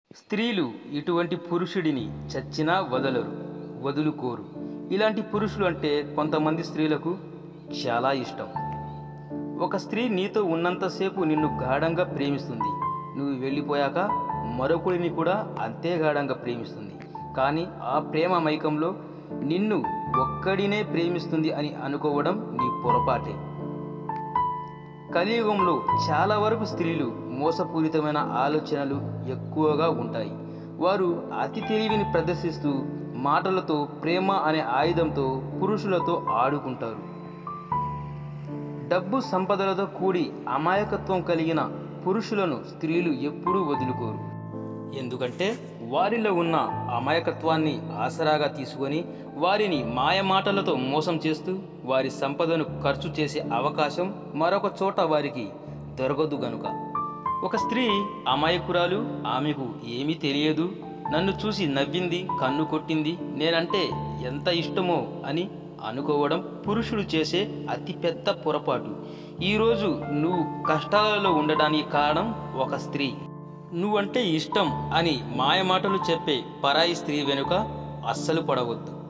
స్త్రీలు ఇటువంటి పురుషుడిని చచ్చినా వదలరు వదులుకోరు ఇలాంటి పురుషులు అంటే కొంతమంది స్త్రీలకు చాలా ఇష్టం ఒక స్త్రీ నీతో ఉన్నంతసేపు నిన్ను గాఢంగా ప్రేమిస్తుంది నువ్వు వెళ్ళిపోయాక మరొకడిని కూడా అంతే గాఢంగా ప్రేమిస్తుంది కానీ ఆ ప్రేమ మైకంలో నిన్ను ఒక్కడినే ప్రేమిస్తుంది అని అనుకోవడం నీ పొరపాటే కలియుగంలో చాలా వరకు స్త్రీలు మోసపూరితమైన ఆలోచనలు ఎక్కువగా ఉంటాయి వారు అతి తెలివిని ప్రదర్శిస్తూ మాటలతో ప్రేమ అనే ఆయుధంతో పురుషులతో ఆడుకుంటారు డబ్బు సంపదలతో కూడి అమాయకత్వం కలిగిన పురుషులను స్త్రీలు ఎప్పుడూ వదులుకోరు ఎందుకంటే వారిలో ఉన్న అమాయకత్వాన్ని ఆసరాగా తీసుకొని వారిని మాయమాటలతో మోసం చేస్తూ వారి సంపదను ఖర్చు చేసే అవకాశం మరొక చోట వారికి దొరకదు గనుక ఒక స్త్రీ అమాయకురాలు ఆమెకు ఏమీ తెలియదు నన్ను చూసి నవ్వింది కన్ను కొట్టింది నేనంటే ఎంత ఇష్టమో అని అనుకోవడం పురుషుడు చేసే అతిపెద్ద పొరపాటు ఈరోజు నువ్వు కష్టాలలో ఉండడానికి కారణం ఒక స్త్రీ నువ్వంటే ఇష్టం అని మాయమాటలు చెప్పే పరాయి స్త్రీ వెనుక అస్సలు పడవద్దు